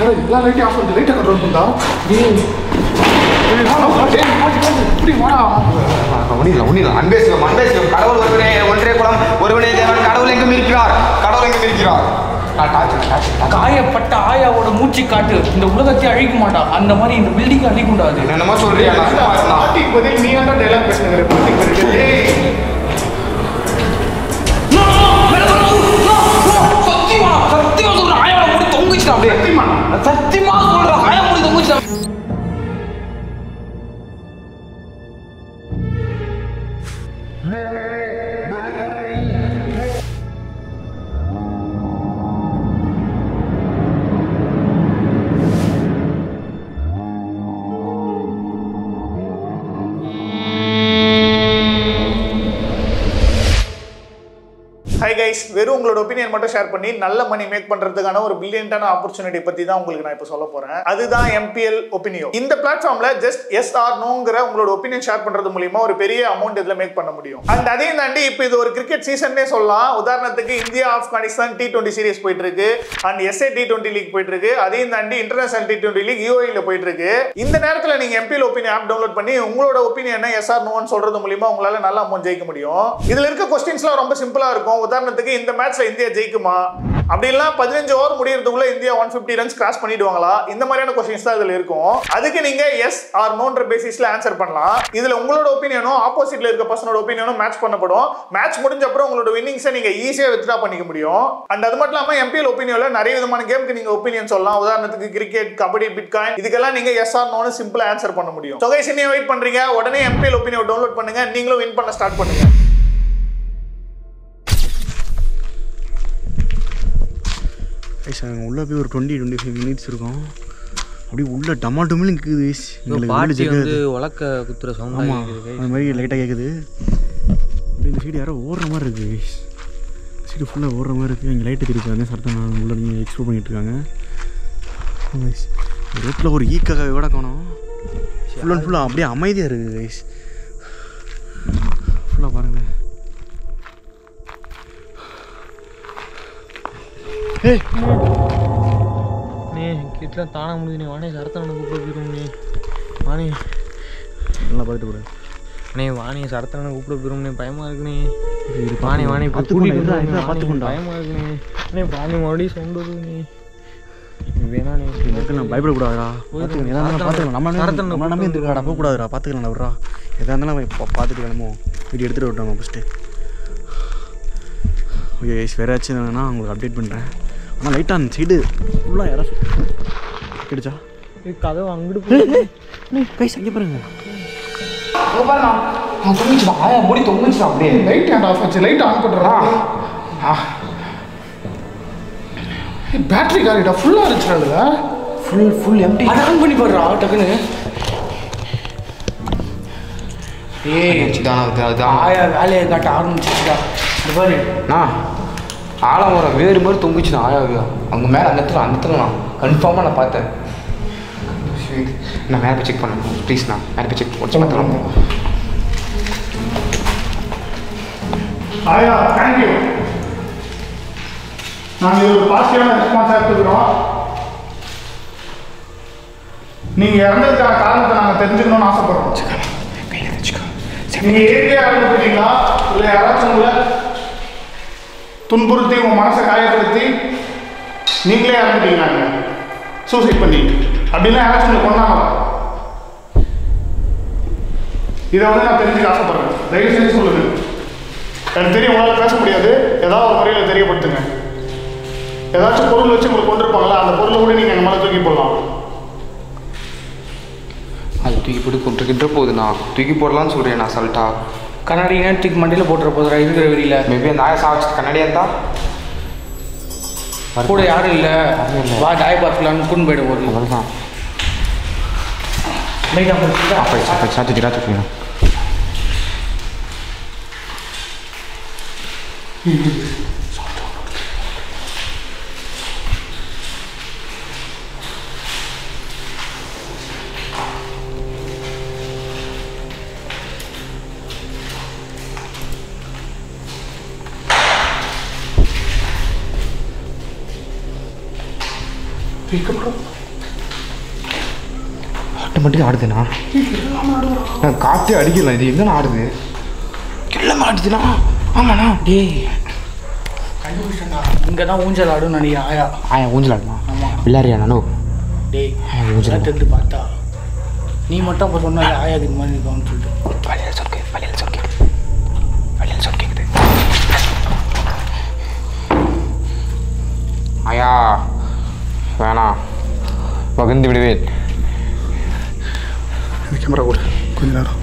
என்னடா எல்லா லைட்டையும் ஆஃப் பண்ணி லைட்டை கண்ட்ரோல் பண்ணா டேய் டேய், வாடா, வாடா, டேய், வாடி, வாடி, இப்படி வாடா ஒன்னில் ஒன்னில் அன்பே சிவம் அன்பே சிவம் கடவுள் ஒருவனே ஒன்றே குலம் ஒருவனே தேவன் கடவுள் எங்கும் இருக்கிறார் கடவுள் எங்கும் இருக்கிறார் நான் டார்ச் டார்ச் டார்ச் காயப்பட்ட ஆயாவோட மூச்சு காட்டு இந்த உலகத்தை அழிக்க மாட்டான் அந்த மாதிரி இந்த பில்டிங் அழிக்கூடாது என்னென்னமோ சொல்றியா நான் சும்மா இருந்தா. பாட்டிக்கு பதில் நீ ஏன்டா டைலாக் பேசுனீங்க பாட்டிக்கு பதில் டேய் சத்தியமா சத்தியமா சொல்றேன் ஆயாவோட முடி தொங்குச்சுடா அப்படியே சத்தியமா சத்தியமா சொல்றேன் ஆயா முடி தொங்குச்சுடா ஹை கைஸ் வெறும் உங்களோட ஒப்பீனியன் மட்டும் ஷேர் பண்ணி நல்ல மணி மேக் பண்றதுக்கான ஒரு பில்லியன்டான ஆப்பர்ச்சுனிட்டி பத்தி தான் உங்களுக்கு நான் இப்போ சொல்ல போறேன் அதுதான் எம்பிஎல் ஒப்பீனியோ இந்த பிளாட்ஃபார்ம்ல ஜஸ்ட் எஸ் ஆர் நோங்கிற உங்களோட ஒப்பீனியன் ஷேர் பண்றது மூலியமா ஒரு பெரிய அமௌண்ட் இதுல மேக் பண்ண முடியும் அண்ட் அதையும் தாண்டி இப்போ இது ஒரு கிரிக்கெட் சீசன்னே சொல்லலாம் உதாரணத்துக்கு India Afghanistan T twenty series போயிட்டு இருக்கு and S A T twenty league போயிட்டு இருக்கு அதையும் தாண்டி இன்டர்நேஷனல் டி டுவெண்ட்டி லீக் யூஏல போயிட்டு இருக்கு இந்த நேரத்தில் நீங்க எம்பிஎல் ஒப்பீனியன் ஆப் டவுன்லோட் பண்ணி உங்களோட ஒப்பீனியன் எஸ் ஆர் நோன்னு சொல்றது மூலியமா உங்களால நல்ல அமௌண்ட் ஜெயிக்க முடியும் இதுல இருக்க கொஸ்டின்ஸ்லாம் ரொம்ப சிம்பிளா இருக்கும் உதாரணத்துக்கு இந்த மேட்ச்ல இந்தியா ஜெயிக்குமா அப்படி இல்ல பதினஞ்சு ஓவர் முடியறதுக்குள்ள India one fifty runs cross பண்ணிடுவாங்களா இந்த மாதிரியான கொஸ்டின்ஸ் தான் இதுல இருக்கும் அதுக்கு நீங்க எஸ் ஆர் நோன்ற பேசிஸ்ல ஆன்சர் பண்ணலாம் இதுல உங்களோட ஒப்பீனியனும் ஆப்போசிட்ல இருக்க பர்சனோட ஒப்பீனியனும் மேட்ச் பண்ணப்படும் மேட்ச் முடிஞ்ச அப்புறம் உங்களோட வின்னிங்ஸை நீங்க ஈஸியா வித்ட்ரா பண்ணிக்க முடியும் அண்ட் அது மட்டும் இல்லாம எம்பிஎல் ஒப்பீனியன்ல நிறைய விதமான கேமுக்கு நீங்க ஒப்பீனியன் சொல்லலாம் உதாரணத்துக்கு கிரிக்கெட் கபடி பிட்காயின் இதுக்கெல்லாம் நீங்க எஸ் ஆர் நோன்னு சிம்பிளா ஆன்சர் பண்ண முடியும் ஸோ கைஸ் நீங்க வெயிட் பண்றீங்க உடனே எம்பிஎல் ஒப்பீனியன் டவுன்லோட் பண்ணுங்க நீங்களும் வின் பண்ண ஸ்டார்ட் பண்ணுங்க ஐஸ் உள்ளே போய் ஒரு டுவெண்ட்டி டுவெண்ட்டி ஃபைவ் மினிட்ஸ் இருக்கும் அப்படியே உள்ள டமா டுமில் இருக்குது ஐஸ் எங்களுக்கு வீடு பாட்டி ஜெகாது வந்து உலக்க குத்துற சவுண்ட் ஆமாம் அந்த மாதிரி லைட்டாக கேட்குது அப்படியே இந்த சைடு யாரோ ஓடுற மாதிரி இருக்குது ஐஸ் சைடு ஃபுல்லாக ஓடுற மாதிரி இருக்குது இங்கே லைட்டு தெரிவிச்சாங்க சரத்தை நான் உள்ள நீங்கள் எக்ஸ்ப்ளோர் பண்ணிட்டு இருக்காங்க ஆமாம் ஐஸ் ரோட்டில் ஒரு ஈக்காக விட காணும் ஃபுல் அண்ட் ஃபுல்லாக அப்படியே அமைதியாக இருக்குது ஐஸ் ஃபுல்லாக பாருங்களேன் ஏய் நீ கிட்டலாம் தான முடியுது நீ வாணி சரத்தனை கூப்பிட போயிடும் நீ வாணி நல்லா பார்த்துட்டு கூட அண்ணே வாணி சரத்தனை கூப்பிட போயிடும் நீ பயமா இருக்கு நீ இது வாணி வாணி இப்போ பார்த்துக்கொண்டா, கூட்டிட்டு இதா, வந்து இதா, வாணி, பார்த்துக்கொண்டா. பயமா இருக்கு நீ அண்ணே வாணி மறுபடியும் சவுண்ட் வருது நீ நீ வேணா நீ நான் பயப்படக்கூடாதுடா பார்த்துக்கலாம் எதா இருந்தாலும் பார்த்துக்கலாம் நம்ம சரத்தனை நம்ம நம்பி இருந்துருக்காடா போகக்கூடாதுடா பார்த்துக்கலாம் விட்றா எதா இருந்தாலும் அவன் இப்போ பார்த்துட்டு கிளம்போ வீடியோ எடுத்துகிட்டு விட்டோம் ஃபஸ்ட்டு ஓகே எஸ் வேறு ஏதாச்சும் வேணா உங்களுக்கு அப்டேட் பண்ணுறேன் ஆனால் லைட்டாக அந்த சைடு ஃபுல்லாக யாராச்சும் கிடைச்சா இது கதவு அங்கிட்டு போய் கைஸ் அங்கே பாருங்க தொங்குச்சுடா ஆயா முடி தொங்குச்சுடா அப்படியே லைட் ஏன்டா ஆஃப் ஆச்சு லைட் ஆன் பண்ணுறா பேட்டரி காலிடா ஃபுல்லாக இருந்துச்சு அதுல ஃபுல் ஃபுல் எம்டி அதை ஆன் பண்ணி பாடுறா டக்குன்னு ஏய் இதான் அது- அதான் ஆயா வேலையை காட்ட ஆரம்பிச்சிச்சுடா இந்த பாரு நான் ஆழம் வர வேறு மாதிரி தொங்குச்சு நான் ஆயா அவங்க மேலே அந்த இடத்துல அந்த இடத்துல நான் கன்ஃபார்மாக நான் பார்த்தேன் சரி, நான் மேலே போய் செக் பண்ணேன் ப்ளீஸ் நான் மேலே போய் செக் பண்ணி பார்த்துக்கலாம் ஆயா தேங்க்யூ நாங்கள் இது ஒரு பாசிட்டிவான ரெஸ்பான்ஸாக எடுத்துக்கிறோம் நீங்கள் இறந்ததுக்கான காரணத்தை நாங்கள் தெரிஞ்சுக்கணும்னு ஆசைப்படுறோம் நீங்கள் இயற்கையாக இறந்து போயிட்டீங்களா இல்லை யாராச்சும் உங்களை துன்புறுத்தி உங்கள் மனசை காயப்படுத்தி நீங்களே இறந்துட்டீங்களாங்க சூசைட் பண்ணி அப்படின்னா யாராச்சும் உங்களை கொண்டாங்களா இதை வந்து நான் தெரிஞ்சுக்க ஆசைப்படுறேன் தயவு செஞ்சு சொல்லுங்க எனக்கு தெரியும் உங்களால் பேச முடியாது ஏதாவது ஒரு முறையில் தெரியப்படுத்துங்க ஏதாச்சும் பொருள் வச்சு உங்களுக்கு கொண்டிருப்பாங்களா அந்த பொருளை கூட நீங்கள் எங்கள் மேலே தூக்கி போடலாம் அது தூக்கி போட்டு கொண்டுக்கிட்ட போகுது நான் தூக்கி போடலாம்னு சொல்கிறேன் நான் சல்ட்டா கண்ணாடி நேரத்துக்கு மண்டியில் போட்டுற போதுடா இருக்கிற வெளியில மேபி அந்த ஆயா சாப்பிச்சு கண்ணாடியாக இருந்தா கூட யாரும் இல்லை வா தாய் பார்க்கலான்னு கூண்டு போயிட போகுது அவ்வளோதான் லைட் ஆஃப் பண்ணிட்டா அப்போ அப்போ சார்ஜ் ஜிரா தூக்கிங்க ஆட்டோமேட்டிக்காக ஆடுதுண்ணா நான் காற்றே அடிக்கலாம் இது எங்கே ஆடுது எல்லாமே ஆடுதுண்ணா ஆமாண்ணா டேய் இங்கே தான் ஊஞ்சல் ஆடுன்னு நினைக்கிறேன் ஆயா ஆயா ஊஞ்சல் ஆடுமா விளையாடுறியா நானோ டேய் ஆயா ஊஞ்சல் ஆடு தெரிந்து பார்த்தா நீ மட்டும் அப்போ சொன்னாலே ஆயாக்கு இந்த மாதிரி இருக்கும்னு சொல்லிட்டு வழியில் சொல் கேக்குது வழியில் சொல் கேக்குது வழியில் சொல் கேக்குது ஆயா வேணாம் பகிர்ந்து விடுவேன் கேமரா கூட கொஞ்ச நேரம்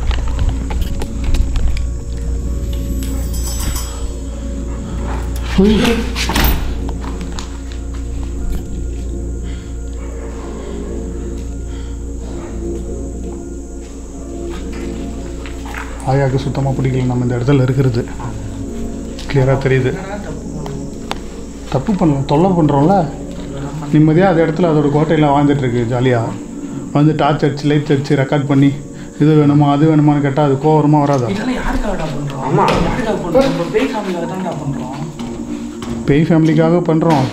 ஆயாவுக்கு சுத்தமாக பிடிக்கல நம்ம இந்த இடத்துல இருக்கிறது கிளியராக தெரியுது தப்பு பண்ணல தொல்லை பண்ணுறோம்ல நிம்மதியாக அந்த இடத்துல அதோட கோட்டையில் வாழ்ந்துட்டு இருக்கு ஜாலியாக வந்து டார்ச் அடிச்சு லைட் அடிச்சு ரெக்கார்ட் பண்ணி இது வேணுமா அது வேணுமான்னு கேட்டால் அது கோவரமாக வராதா இதெல்லாம் யாருக்காகடா பண்ணுறோம் யாருக்காக பண்ணுறோம் நம்ம பேய் ஃபேமிலியாக தான்டா பண்ணுறோம் பேய் ஃபேமிலிக்காக பண்ணுறோம்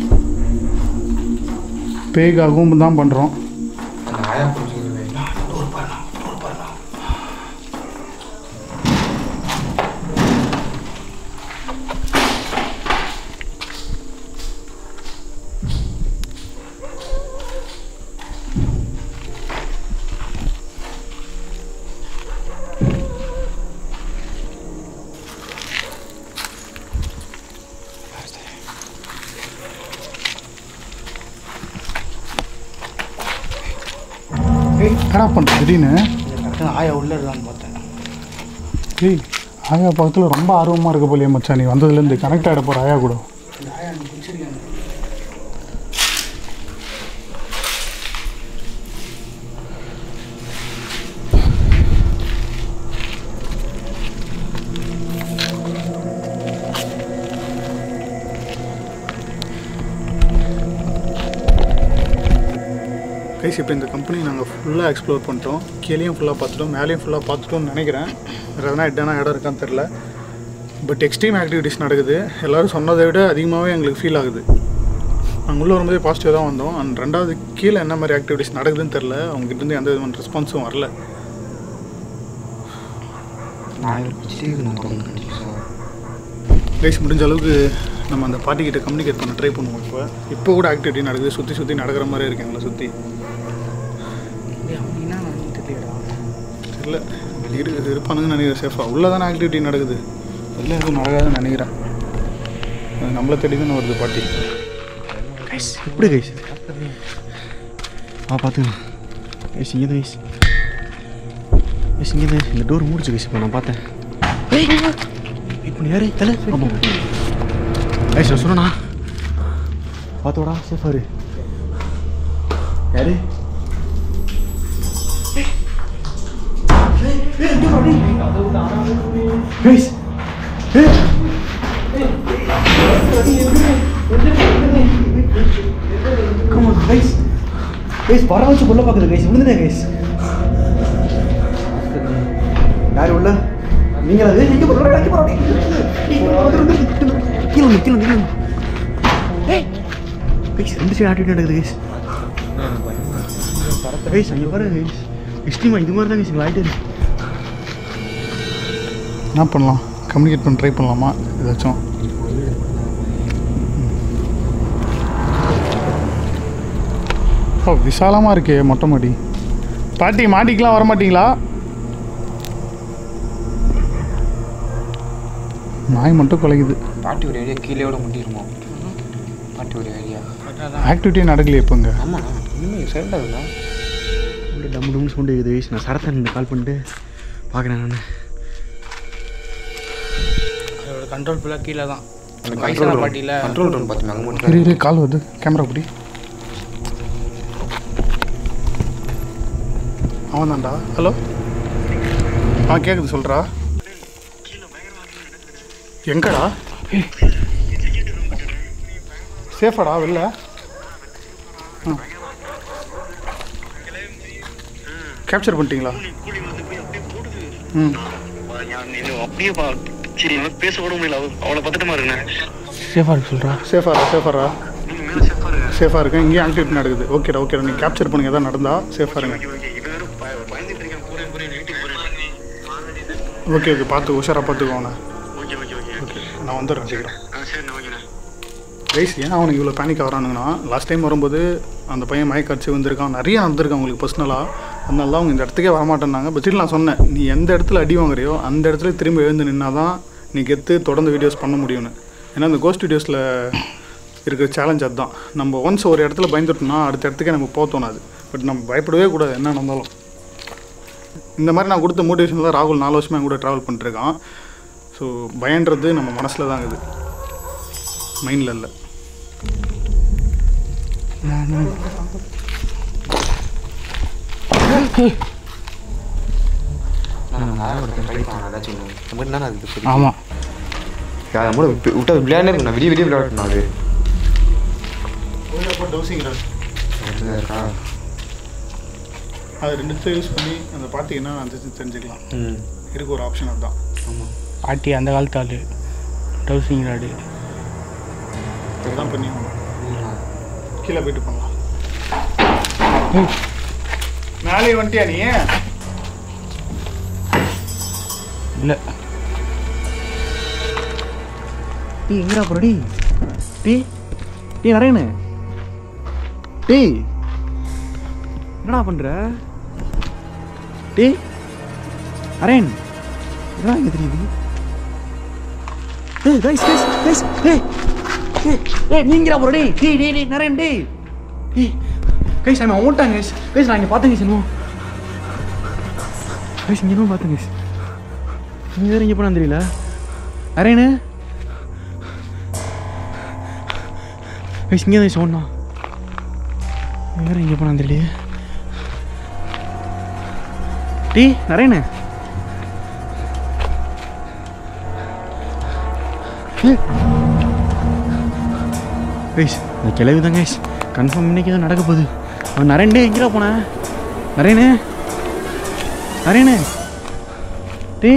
பேய்க்காகவும் தான் பண்ணுறோம் அந்த ஆயா புரிஞ்சுக்கிறேன் ஏய் என்னடா பண்ணுற திடீர்னு கரெக்டாக ஆயா உள்ளே இருக்கான்னு பார்த்தேன் ஏய் ஆயா பக்கத்தில் ரொம்ப ஆர்வமாக இருக்க போலியே மச்சான் நீ வந்ததுலேருந்து கனெக்ட் ஆகிட போகிற ஆயா கூட இந்த ஆயா எனக்கு பிடிச்சிருக்கேன் கைஸ் இப்போ இந்த கம்பெனி நாங்கள் ஃபுல்லாக எக்ஸ்ப்ளோர் பண்ணிட்டோம் கீழேயும் ஃபுல்லாக பார்த்துட்டோம் மேலேயும் ஃபுல்லாக பார்த்துட்டோம்னு நினைக்கிறேன் வேறு எதனா இட்டான இடம் இருக்கான்னு தெரில பட் எக்ஸ்ட்ரீம் ஆக்டிவிட்டிஸ் நடக்குது எல்லோரும் சொன்னதை விட அதிகமாகவே எங்களுக்கு ஃபீல் ஆகுது நாங்கள் உள்ளே வரும்போதே பாசிட்டிவ் தான் வந்தோம் அண்ட் ரெண்டாவது கீழே என்ன மாதிரி ஆக்டிவிட்டிஸ் நடக்குதுன்னு தெரில அவங்ககிட்ட எந்த விதமான ரெஸ்பான்ஸும் வரல நான் வச்சுட்டு நான் கண்டிப்பாக கைஸ் முடிஞ்ச அளவுக்கு நம்ம அந்த பாட்டிக்கிட்ட கம்யூனிகேட் பண்ண ட்ரை பண்ணுவோம் இப்போ இப்போ கூட ஆக்டிவிட்டி நடக்குது சுற்றி சுற்றி நடக்கிற மாதிரி இருக்கு எங்களை சுற்றி டேய், அப்படின்னா நான் தெரியலடா தெரியல இரு இருப்பானுங்கன்னு நினைக்கிறேன் சேஃபாக உள்ளே தானே ஆக்டிவிட்டி நடக்குது வெளில எதுவும் நடக்காதுன்னு நினைக்கிறேன் அது நம்மளை தேடி தானே வருது பாட்டி கைஸ் எப்படி கைஸ் ஆ பார்த்துக்கலாம் கைஸ் இங்கே தான் கைஸ் கைஸ் இங்கே தான் இந்த டோர் மூடிச்சு கைஸ் இப்போ நான் பார்த்தேன் வெயிட் பண்ணி யாரு தலை ஆமாம் கைஸ் நான் சொன்னா பார்த்தோடா சேஃபாரு யாரு guys Come on, guys. Guys, வர வச்சு கொள்ள பார்க்குது கைஸ் விழுந்துட்டேன் கைஸ் யார் உள்ள நீங்களா அது எங்கே போகிறோம் எங்கே போகிறோம் கீழே வந்து கீழே கீழே ஏய் கைஸ் ரெண்டு சைடு ஆட்டிட்டு நடக்குது கைஸ் கைஸ் அங்கே பாரு கைஸ் எக்ஸ்ட்ரீமா இது மாதிரி தான் கைஸ் எங்களை ஆகிட்டு இருக்கு என்ன பண்ணலாம் கம்யூனிகேட் பண்ண ட்ரை பண்ணலாமா ஏதாச்சும் ஓ விசாலமாக இருக்கே மொட்டை மாடி பாட்டி மாட்டிக்கெலாம் வர மாட்டீங்களா நாய் மட்டும் குலைக்குது பாட்டி ஒரு ஏரியா கீழே விட முடியுமா பாட்டி ஒரு ஏரியா ஆக்டிவிட்டியே நடக்கலையே இப்போ இங்கே ஆமாண்ணா இன்னும் சைலண்டாக இருக்குண்ணா அப்படியே டம்மு டம்னு சவுண்டு கேட்குது கைஸ் நான் சரத்தன் கால் பண்ணிட்டு பார்க்குறேன் நான் அதோட கண்ட்ரோல் ஃபுல்லாக கீழே தான் அந்த வயசான கண்ட்ரோல் பாட்டியில் கண்ட்ரோல் ரூம் பார்த்துமே அங்கே மட்டும் இரு இரு கால் வருது கேமரா பிடி அவன் தான்டா ஹலோ ஆ கேட்குது சொல்கிறா எங்கடா சேஃபாடா வெளில கேப்சர் பண்ணிட்டீங்களா ம் அப்படியே பா சரி என்னால பேச கூட முடியல அவ- அவளை பத்திரமா இருங்க சேஃபாக இருக்கு சொல்கிறா சேஃபாரா சேஃபாரா சேஃபாக இருக்கேன் இங்கேயும் ஆக்டிவிட்டி நடக்குது ஓகேடா ஓகேடா நீங்கள் கேப்சர் பண்ணுங்க எதாவது நடந்தால் சேஃபாக இருங்க ஓகே இவன் வேற ப- பயந்துட்டு இருக்கேன் போறேன் போறேன் வீட்டுக்கு போறேன் ஓகே ஓகே பார்த்து உஷாராக பார்த்துக்கோண்ணே ஓகே ஓகே ஓகே ஓகே நான் வந்துடுறேன் சீக்கிரம் ஆ சரிண்ணா ஓகேண்ணா கைஸ் ஏன் அவனுக்கு இவ்வளோ பேனிக் ஆகிறானுங்கன்னா லாஸ்ட் டைம் வரும்போது அந்த பையன் மயக்க அடிச்சு வந்திருக்கான் நிறைய நடந்திருக்கு அவங்களுக்கு பர்சனலாக அதனால தான் அவங்க இந்த இடத்துக்கே வரமாட்டேன்னாங்க பட் still நான் சொன்னேன் நீ எந்த இடத்துல அடி வாங்குறியோ அந்த இடத்துல திரும்ப எழுந்து நின்னா தான் நீ கெத்து தொடர்ந்து வீடியோஸ் பண்ண முடியும்னு ஏன்னா இந்த கோஸ்ட் வீடியோஸில் இருக்கிற சேலஞ்ச் அதுதான் நம்ம ஒன்ஸ் ஒரு இடத்துல பயந்துட்டோம்னா அடுத்த இடத்துக்கே நம்ம போக தோணாது பட் நம்ம பயப்படவே கூடாது என்ன நடந்தாலும் இந்த மாதிரி நான் கொடுத்த மோட்டிவேஷன் தான் ராகுல் நாலு வருஷமாக என் கூட ட்ராவல் பண்ணிட்டுருக்கான் ஸோ பயன்றது நம்ம மனசில் தான் இருக்குது மைண்டில் இல்லை நான் வேற ஒருத்தன் ட்ரை பண்ண ஏதாச்சும் ஒன்று இந்த மாதிரி தானே அதுக்கு சரி ஆமாம் அதை மூட விட்டு விட்டா விளையாடே இருக்கு நான் வெளியே வெளியே விளையாடணும் அது டோசிங்கிறார் அதுதான் இருக்கா அது ரெண்டுத்தையும் யூஸ் பண்ணி அந்த பார்த்தீங்கன்னா அந்த இது தெரிஞ்சுக்கலாம் ம் இருக்கு ஒரு ஆப்ஷன் அதுதான் ஆமாம் பாட்டி அந்த காலத்து ஆள் டவுசிங் ராடு இதுதான் பண்ணி கீழே போயிட்டு பண்ணலாம் மேலே வந்துட்டியா நீ இல்லை டீ எங்கடா போற டீ டீ டீ நரேனு டீ என்னடா பண்ற டீ அரேன் என்னடா இங்க தெரியுது ஏய் கைஸ் கைஸ் கைஸ் ஏய் ஏய் ஏய் நீங்கடா போற டேய் டேய் டேய் டேய் நரேன் டேய் ஏய் கைஸ் அவன் ஓட்டாங்க கைஸ் கைஸ் நான் இங்க பார்த்தேன் கைஸ் என்னமோ கைஸ் இங்க என்னமோ பார்த்தேன் கைஸ் நீ வேற இங்க போனா தெரியல அரேனு கைஸ் இங்கே தான் சொன்னா வேற இங்கே போனா தெரியலையே டீ நரேனு கைஸ் இந்த கிளவி தான் கைஸ் கன்ஃபார்ம் இன்னைக்கு தான் நடக்க போகுது அவன் நரேன் டே எங்கடா போன நரேனு நரேனு டே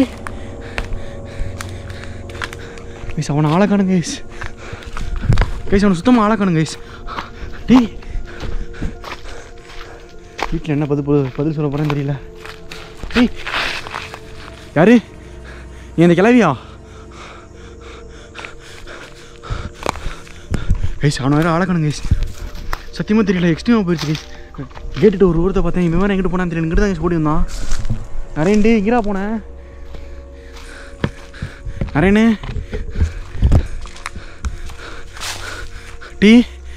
கைஸ் அவனை ஆளை காணுங்க கைஸ் கைஸ் அவனை சுத்தமாக ஆளை காணுங்க கைஸ் டேய் வீட்டில் என்ன பதில் பதில் பதில் சொல்ல போகிறேன்னு தெரியல டேய் யாரு நீ அந்த கிளவியா கைஸ் அவனை வேறு ஆளை காணுங்க கைஸ் சத்தியமாக தெரியல எக்ஸ்ட்ரீமாக போயிடுச்சு கைஸ் கேட்டுட்டு ஒரு ஊரத்தை பார்த்தேன் இவன் வேறு எங்கிட்ட போனான்னு தெரியல எங்கிட்ட தான் கைஸ் ஓடி வந்தான் நரேன் டே எங்கடா போனேன் நரேனு டீ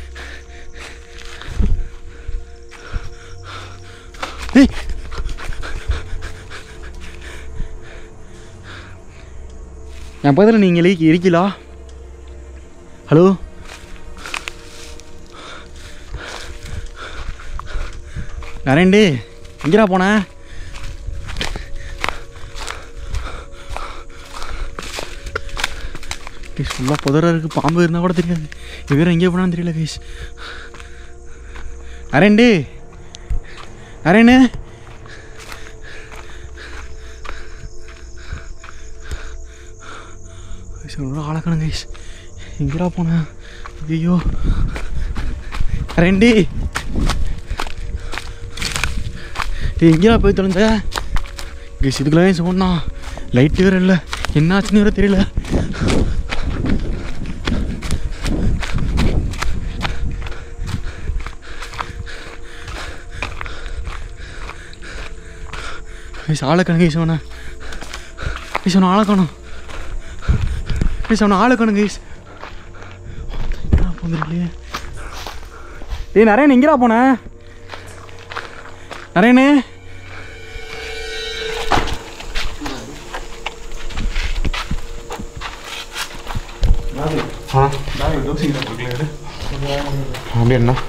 ஏய் என் பக்கத்தில் நீங்கள் இலக்கி இருக்கீங்களா ஹலோ நரேண்டு எங்கடா போன கைஸ் ஃபுல்லாக புதரா இருக்குது பாம்பு இருந்தால் கூட தெரியாது இவரும் எங்கே போனான்னு தெரியல கைஸ் அரேண்டு அரேண்ணே கைஸ் ஒரு ஆளக்கணும் கைஸ் எங்கடா போனேன் ஐயோ அரேண்டி டேய் எங்கேடா போய் தொலைஞ்ச கைஸ் இதுக்கெல்லாம் சொன்னா லைட்டு வேறு இல்லை என்ன ஆச்சுன்னு வேறு தெரியல கைஸ் ஆளை காணும் கைஸ் அவனை கைஸ் அவனை ஆளை காணும் கைஸ் அவனை ஆளை காணும் கைஸ் வந்துருக்கலையே டேய் நரேன் எங்கடா போன நரேனு ஆ டோசிங் இருக்குல்ல அப்படியே என்ன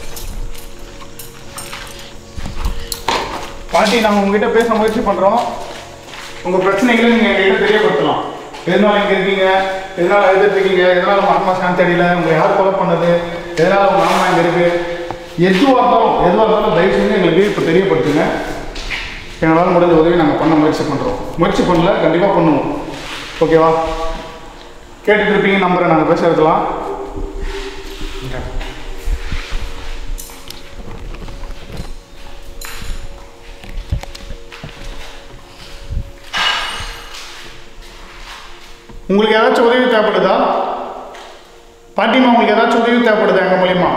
பாட்டி நாங்கள் உங்ககிட்ட பேச முயற்சி பண்ணுறோம் உங்கள் பிரச்சனைகளை நீங்கள் எங்ககிட்ட தெரியப்படுத்தலாம் எதனால இங்கே இருக்கீங்க எதனால எழுதிட்டு இருக்கீங்க எதனால உங்கள் அம்மா சாந்தி அடியில் உங்களை யார் கொலை பண்ணது எதனால உங்கள் அம்மா இங்கே இருக்கு எதுவாக இருந்தாலும் எதுவாக இருந்தாலும் தயவு செஞ்சு எங்களுக்கு இப்போ தெரியப்படுத்துங்க எங்களால் முடிஞ்ச உதவி நாங்கள் பண்ண முயற்சி பண்ணுறோம் முயற்சி பண்ணல கண்டிப்பாக பண்ணுவோம் ஓகேவா கேட்டுட்டு இருப்பீங்க நம்பரை நாங்கள் பேச எடுக்கலாம் உங்களுக்கு ஏதாச்சும் உதவி தேவைப்படுதா பாட்டிமா உங்களுக்கு ஏதாச்சும் உதவி தேவைப்படுதா எங்கள் மூலியமா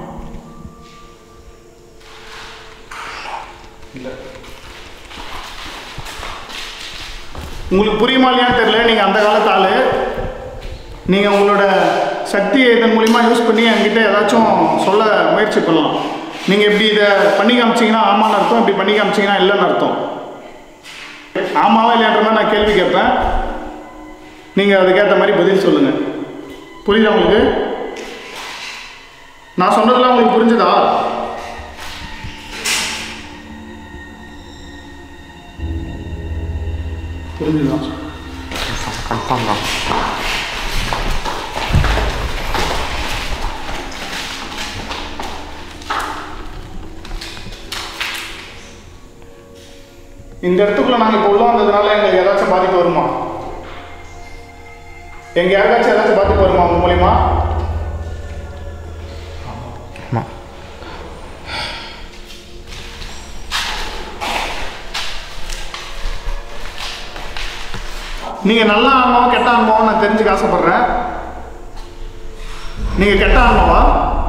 உங்களுக்கு புரியுமா இல்லையான்னு தெரியல நீங்கள் அந்த காலத்து ஆளு நீங்கள் உங்களோட சக்தியை இதன் மூலிமா யூஸ் பண்ணி என்கிட்ட ஏதாச்சும் சொல்ல முயற்சி பண்ணலாம் நீங்கள் இப்படி இதை பண்ணி காமிச்சீங்கன்னா ஆமான்னு அர்த்தம் இப்படி பண்ணி காமிச்சீங்கன்னா இல்லைன்னு அர்த்தம் ஆமாவா இல்லையான்ற மாதிரி நான் கேள்வி கேட்பேன் நீங்கள் அதுக்கேற்ற மாதிரி பதில் சொல்லுங்கள் புரியுதா உங்களுக்கு நான் சொன்னதெல்லாம் உங்களுக்கு புரிஞ்சுதா புரிஞ்சுதா கன்ஃபார்ம் தான் இந்த இடத்துக்குள்ள நாங்கள் இப்போ உள்ள வந்ததுனால எங்களுக்கு ஏதாச்சும் பாதிப்பு வருமா எங்க யாருக்காச்சும் ஏதாச்சும் பாதிப்பு வருமா உங்க மூலியமா ஆமாம் நீங்க நல்ல ஆன்மாவா கெட்ட ஆன்மாவா நான் தெரிஞ்சுக்க ஆசைப்படுறேன் நீங்க கெட்ட ஆன்மாவா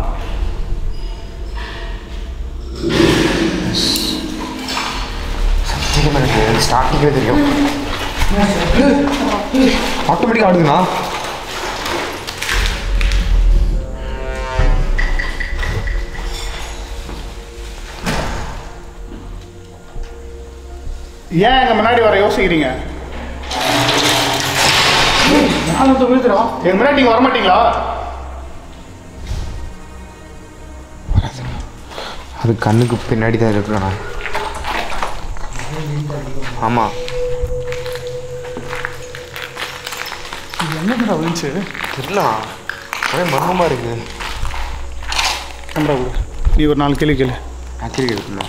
சத்தியமாக எனக்கு ஸ்டார்டிங்கே தெரியும் ஆட்டோமேட்டிக்காக ஆடுதுண்ணா ஏன் எங்க முன்னாடி வர யோசிக்கிறீங்க எங்க முன்னாடி நீங்க வரமாட்டீங்களா அது கண்ணுக்கு பின்னாடி தான் இருக்குண்ணா ஆமாம் என்னடா விழுந்துச்சு தெரியல ஒரே மர்மமாக இருக்குது கேமரா கொடு நீ ஒரு நாலு கேள்வி கேளு ஆச்சரியம் இருக்குண்ணா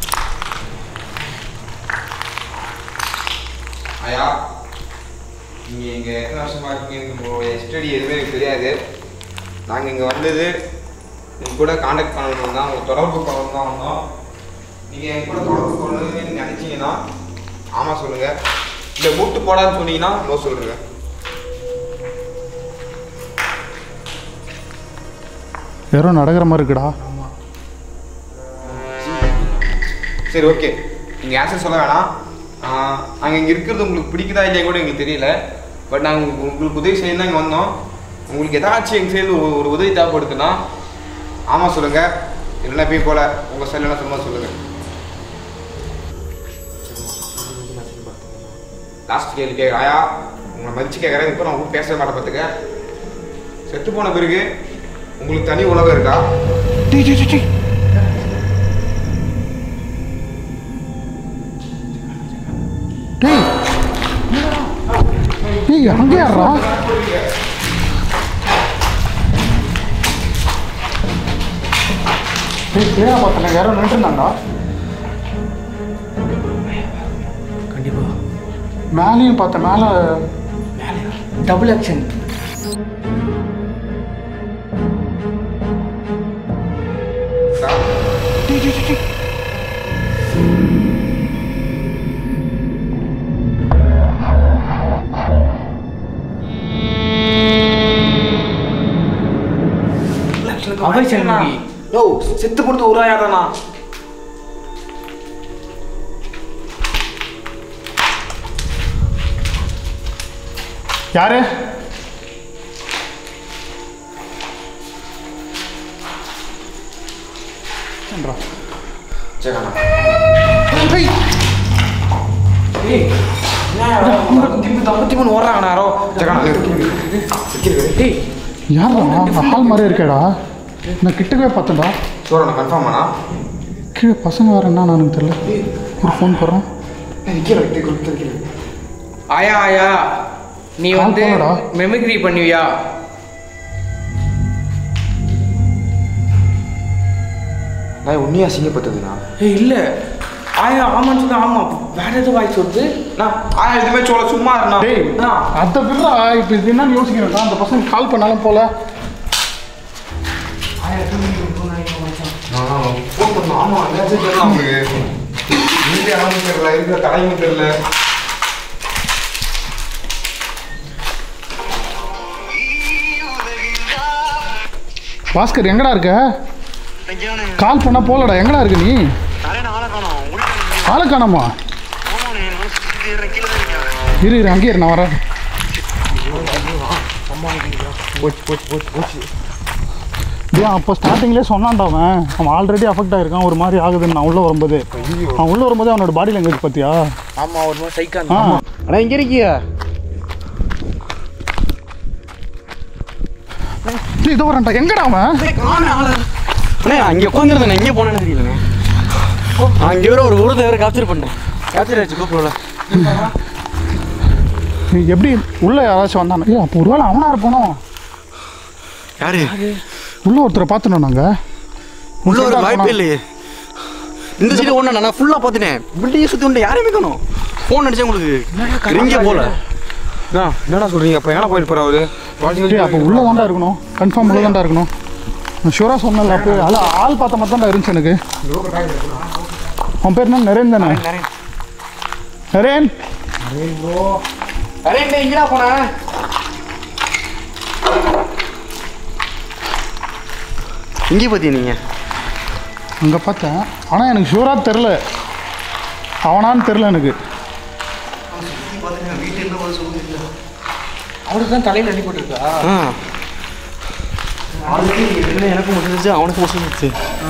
ஐயா நீங்கள் இங்கே எத்தனை வருஷமாக இருக்கீங்க உங்களுடைய ஸ்டடி எதுவுமே எனக்கு தெரியாது நாங்கள் இங்கே வந்தது உங்க கூட காண்டாக்ட் பண்ணணும் தான் உங்கள் தொடர்பு கொள்ளணும் தான் வந்தோம் நீங்கள் என் கூட தொடர்பு கொள்ளணும்னு நினச்சிங்கன்னா ஆமாம் சொல்லுங்கள் இல்லை மூட்டு போடான்னு சொன்னீங்கன்னா நோ சொல்லுங்க யாரோ நடக்கிற மாதிரி இருக்குடா சரி ஓகே நீங்கள் ஆன்சர் சொல்ல வேணாம் நாங்கள் இங்கே இருக்கிறது உங்களுக்கு பிடிக்குதா இல்லையா கூட எங்களுக்கு தெரியல பட் நாங்கள் உங்களுக்கு உதவி செய்ய தான் இங்கே வந்தோம் உங்களுக்கு ஏதாச்சும் எங்கள் சைடு ஒரு ஒரு உதவி தேவைப்படுதுன்னா ஆமாம் சொல்லுங்கள் இல்லைன்னா போய் போல உங்கள் சைடில் சும்மா சொல்லுங்கள் லாஸ்ட் கேள்வி கேட்குறேன் ஆயா உங்களை மதிச்சு கேட்குறேன் இப்போ நான் உங்களுக்கு பேச மாட்டேன் பார்த்துக்க செத்து போன பிறகு உங்களுக்கு தனி உலகம் இருக்கா டேய் டேய் அங்கே யாரா டேய் தேடா பார்த்தேன் யாரோ நின்றுருந்தாண்டா கண்டிப்பா மேலேயும் பார்த்தேன் மேலே டபுள் ஆக்ஷன் அவை சண்முகி யோ செத்து போனது ஒரு ஆயாதானா யாரு சரி ஐம்பத்தி மூணு ஓடுறாங்க யாரோ டேய் யாரா ஹால் மாதிரியே இருக்கேடா நான் கிட்டக்கவே பார்த்தேன்டா சோழ கன்ஃபார்ம் பண்ணா கீழே பசங்க வேறு என்ன எனக்கு தெரியல ஒரு ஃபோன் போடுறோம் ஆயா ஆயா நீ கால் வந்து போனடா. மெமிக்ரி பண்ணுவியா நான் உண்மையாக அசிங்கப்பட்டதுண்ணா ஏய் இல்ல ஆயா ஆமான்னு சொன்னா ஆமா வேற எதுவும் வாய்ஸ் வருது நான் ஆயா இதுமே சோழ சும்மா இருந்தா டேய் அதை விடுறா இப்போ இது என்னன்னு யோசிக்கிறேன்டா அந்த பசங்க கால் பண்ணாலும் போல ஃபோன் பண்ணோம் ஆமாம் என்னாச்சும் தெரியல அவங்களுக்கு எங்கே இடமும் தெரியல இருக்கிற தலையும் தெரியல பாஸ்கர் எங்கடா இருக்க எங்கேயானே கால் பண்ண போலடா எங்கடா இருக்க நீ நிறைய ஆளை காணோம் ஓடிட்டானே ஆளை காணாமா ஆமாண்ணே நான் சுற்றி ஏறுறேன் கீழே தான் இருக்கேன் இரு இரு அங்கேயே இரு, நான் வரேன் ஏன் அப்போ ஸ்டார்டிங்லேயே சொன்னான்டா அவன் அவன் ஆல்ரெடி அஃபெக்ட் ஆயிருக்கான் ஒரு மாதிரி ஆகுதுன்னு நான் உள்ளே வரும்போது அவன் உள்ளே வரும்போது அவனோட பாடி லாங்குவேஜ் பார்த்தியா ஆமா ஒரு மாதிரி சைக்கா ஆ அண்ணா இங்கே இருக்கியா டேய், இதோ வரேன்டா எங்கடா அவன் அண்ணே அங்கே உட்காந்துருந்தேன் எங்கே போனேன்னு தெரியலண்ணே அங்கே வேற ஒரு ஊரத்தை வேற கேப்சர் பண்ணேன் கேப்சர் ஆச்சு கூப்பிடல நீ எப்படி உள்ள யாராச்சும் வந்தானே ஏய் அப்போ ஒருவேளை அவனா இருப்பானோ யாரு உள்ள ஒருத்தரை பார்த்தோம் நாங்கள் உள்ள ஒரு வாய்ப்பே இல்லையே இந்த சைடு ஒன்று நான் ஃபுல்லாக பார்த்துட்டேன் பில்டிங்கை சுற்றி ஒன்று யாரையுமே காணும் ஃபோன் அடிச்சா உங்களுக்கு ரிங்கே போல அண்ணா, என்னடா சொல்றீங்க அப்ப எங்கடா போயிட்டு போறா அவரு டேய் அப்போ உள்ள தாண்டா இருக்கணும் கன்ஃபார்ம் உள்ள தாண்டா இருக்கணும் நான் ஷூராக சொன்னல அப்போ அல்ல ஆள் பார்த்த மாதிரி தான்டா இருந்துச்சு எனக்கு அவன் பேர் என்ன நரேன் தானே நரேன் அரே இங்கடா போனேன் இங்கே பார்த்தியா நீங்கள் அங்கே பார்த்தேன் ஆனால் எனக்கு ஷூராக தெரில அவனான்னு தெரில எனக்கு அவருக்கு தான் தலையில் அடிபட்டிருக்கா ஆ ஆல்ரெடி எனக்கும் முடிஞ்சிருச்சு அவனுக்கு முடிஞ்சிருச்சு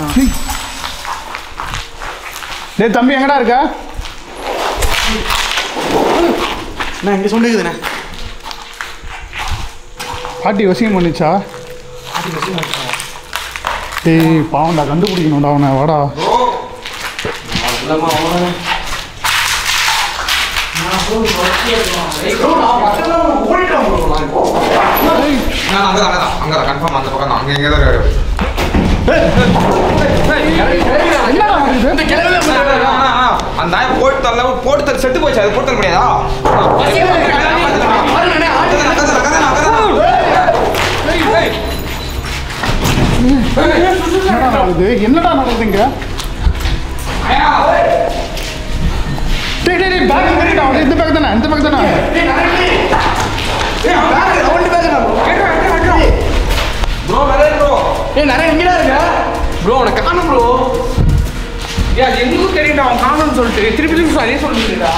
டேய் தம்பி எங்கடா இருக்க நான் இங்கே சொல்லிக்குதுண்ணே பாட்டி வசியம் பண்ணிச்சா டேய் பாவம்டா கண்டுபிடிக்கணும்டா அவனை வாடா நான் அங்கதான் அங்கதான் அங்கதான் கன்ஃபார்ம் அந்த பக்கம் தான் அங்க எங்க தான் இருக்காரு என்னடா நடக்குது? அண்ணா, அண்ணா, அந்த நாய் போட்டு தரல போட்டு தர செத்து போச்சு அது போட்டு தர முடியாதா என்னடா நடக்குது என்னடா நடக்குது இங்க டேய் டேய் டேய் பேக் கறிடா அவன் இந்த பேக் தானே இந்த பேக் தானே ப்ரோ நிறைய ப்ரோ ஏய் நிறைய எங்கடா இருக்க ப்ரோ உனக்கு காணும் ப்ரோ ஏய் அது எங்களுக்கும் தெரியும்டா அவன் காணும்னு சொல்லிட்டு திருப்பி திருப்பி அதே சொல்லிட்டுடா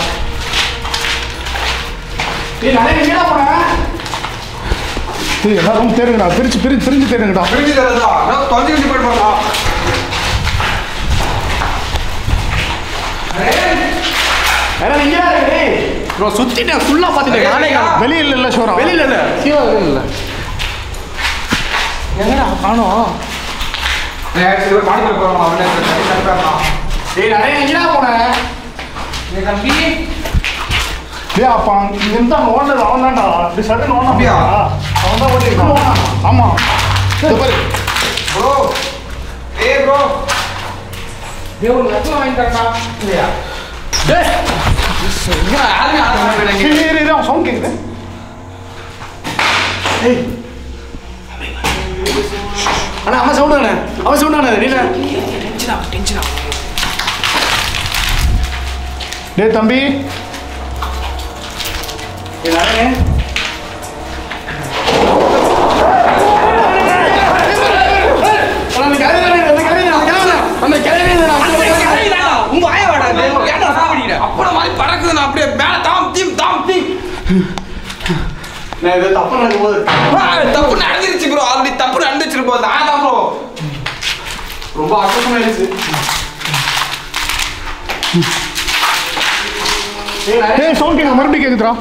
ஏய் நிறைய எங்கடா போன டேய் எல்லாரும் தேடுங்கடா பிரிச்சு பிரிச்சு பிரிஞ்சு தேடுங்கடா பிரிஞ்சு தரதா நான் தொலைஞ்சு கழிச்சு போயிட்டு போறா நிறைய எங்கடா இருக்க டேய் ப்ரோ சுத்திட்டேன் ஃபுல்லா பார்த்துட்டேன் நானே காணோம் வெளியில இல்ல ஷோரா வெளியில இல்ல சீவா வெளியில இல்ல எங்கடா காணோம் பாடிக்குள்ள போறோம் அவனே கண்டிப்பா ஏய் நிறைய எங்கடா போன ஏய் தம்பி டேய் அப்பா இங்க இருந்தா ஓனர் அவன் தான்டா இப்படி சடன் ஓனர் அப்படியா? அவன் தான் ஓடி ஆமா இது பாரு ப்ரோ ஏய் ப்ரோ டேய் ஒரு லட்சம் வாங்கி தரடா இல்லையா டேய் எங்கடா யாருமே ஆட மாட்டேங்க இரு, இரு, இரு, அவன் சவுண்ட் கேக்குது அண்ணா அவன் சவுண்ட் அண்ணா அவன் சவுண்ட் அண்ணா நீல டென்ஷன் ஆகும் டென்ஷன் ஆகும் டேய் தம்பி ஏய் நிறைய அந்த கிழவி அந்த கிழவி அந்த கிழவி அந்த கிழவி உங்க ஆய வாடா ஏன்டா சாப்பிடுறீங்க அப்புறம் மாதிரி பறக்குது நான் அப்படியே மேல தாம் தீம் தாம் தீம் நான் இது தப்பு நடக்கும்போது தப்பு நடந்துருச்சு ப்ரோ ஆல்ரெடி தப்பு நடந்துச்சு ப்ரோ நான் தான் ப்ரோ ரொம்ப அக்கசமாயிருச்சு ஏய் நிறைய டேய் சவுண்ட் கேக்குது மறுபடியும் கேக்குதுடா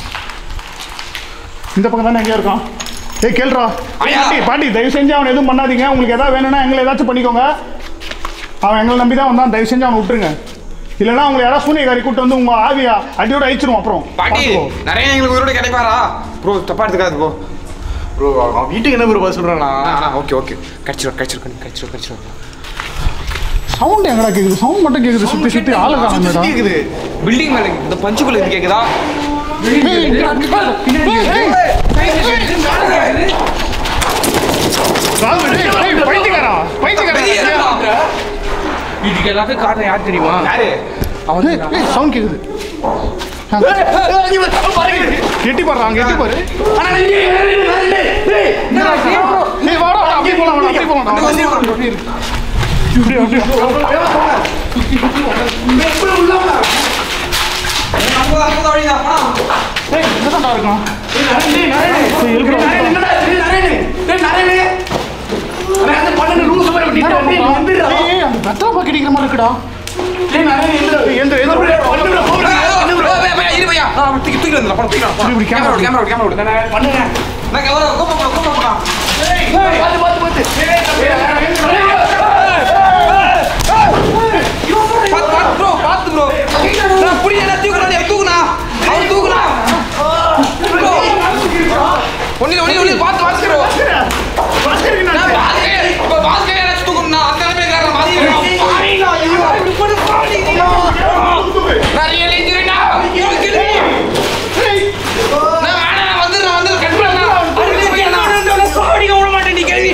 இந்த பக்கம் தானே எங்கேயா இருக்கான் ஏய் கேளுடா ஐயா. பாட்டி பாட்டி தயவு செஞ்சு அவன் எதுவும் பண்ணாதீங்க உங்களுக்கு எதாவது வேணும்னா எங்களை ஏதாச்சும் பண்ணிக்கோங்க அவன் எங்களை நம்பி தான் வந்தான் தயவு செஞ்சு அவனை விட்டுருங்க இல்லைன்னா உங்களை யாராவது சூனியக்காரி கூட்டு வந்து உங்க ஆவியா அடியோட அழிச்சிரும் அப்புறம் பாட்டி பார்த்துக்கோ. நிறைய எங்களுக்கு உயிரோட கிடைப்பாரா ப்ரோ தப்பா எடுத்துக்காது ப்ரோ ப்ரோ அவன் வீட்டுக்கு என்ன ப்ரோ பதில் சொல்றானா ஆ ஓகே ஓகே கடிச்சிரும் கடிச்சிரும் கடிச்சிரும் கடிச்சிரும் சவுண்ட் எங்கடா கேக்குது சவுண்ட் மட்டும் கேக்குது சுத்தி சுத்தி ஆளு காணுமேடா இருக்குது பில்டிங் மேல இந்த பஞ்சுக்குள்ள இது கேக்குதா பைத்தியக்காரா பெரிய பைத்தியக்காரா இடம்டா. இதுக்கு எல்லாத்துக்கும் காரணம் யார் தெரியுமா யாரு அவன் சவுண்ட் கேக்குது எட்டி பாரு அங்க எட்டி பாரு டேய், bro. டேய் வாடா அப்படியே போலாம் வாடா நான் வந்து இப்படி இப்படி நம்ம அந்த வழிதான் போனா ஏய் என்னடா இருக்கும் ஏய் எழுப்புடா ஏய் அந்த பெத்தா பாக்கெட் அடிக்கிற மாதிரி இருக்குடா ஏய் எந்த எந்த ஒன்னில் ஒன்னில் ஒன்னில் பார்த்து பார்த்துக்கிறோம் நான் பாஸ்கெட் இப்போ பாஸ்கெட் எனக்கு தூக்கணும்னா அந்த நிலைமையில பாஸ்கெட் நான் ரியல் இன்ஜுரினா இருக்குது நான் வேணாம் நான் வந்து நான் வந்து கட் பண்ணலாம் அறுபது பையன் நான் சாவடிக்க விட மாட்டேன் நீ கேள்வி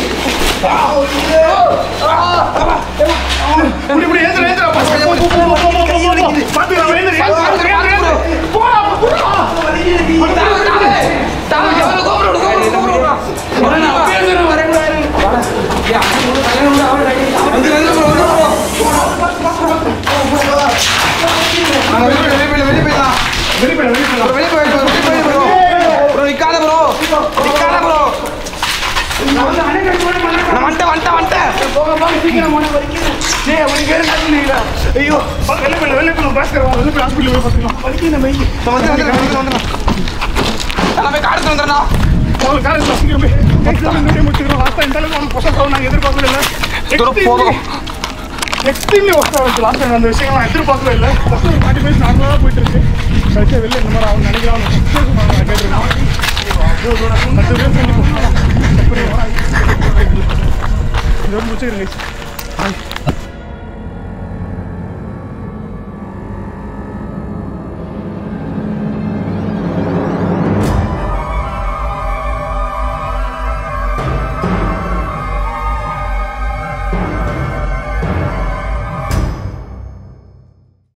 இப்படி இப்படி ஏந்திர ஏந்திர பாத்து நான் ஏந்திர போடா போடா தாவ தாவ தாவ எவ்வளோ கோபுரம் விடு கோபுரம் கோபுரம் வரேன் பேசுறேன் வரேன் யா வந்து வந்து ப்ரோ வந்து ப்ரோ வெளியே போய் வெளியே போய்லாம் வெளிய போடா வெளிய போடா வெளியே போய் வெளியே போய் ப்ரோ ப்ரோ நிக்காத ப்ரோ நிக்காத ப்ரோ நான் வந்துட்டேன் வந்துட்டேன் வந்துட்டேன் டேய் அவனுக்கு வேற நடந்து இல்ல ஐயோ வெளிய போடா வெளிய போடா பாஸ்கர் வா வெளிய போய் ஹாஸ்பிடல் போய் பாத்துக்கலாம் வலிக்குது மை நான் வந்து வந்து வந்து வந்து நான் போய் காடுத்து வந்துடுறேன் அவள காலேஜ் சீக்கிரம் போய் எக்ஸாம் இன்னும் முடிச்சுக்கிறோம் லாஸ்ட் இந்த அளவுக்கு அவனுக்கு பொசஸ் ஆகும் நாங்க எதிர்பார்க்கவே இல்லை இதோட போதும். எக்ஸ்ட்ரீம்லி ஒர்க் ஆகுது லாஸ்ட் டைம் அந்த விஷயம் நான் எதிர்பார்க்கவே இல்லை ஃபஸ்ட் ஒரு ஃபார்ட்டி மினிட்ஸ் நார்மலாக போயிட்டு இருக்கு கடைசியாக வெளில இந்த மாதிரி அவன் நினைக்கிறான் நான் கேட்டிருக்கான் பத்து பேர் சொல்லி இதோட முடிச்சுக்கிறேன்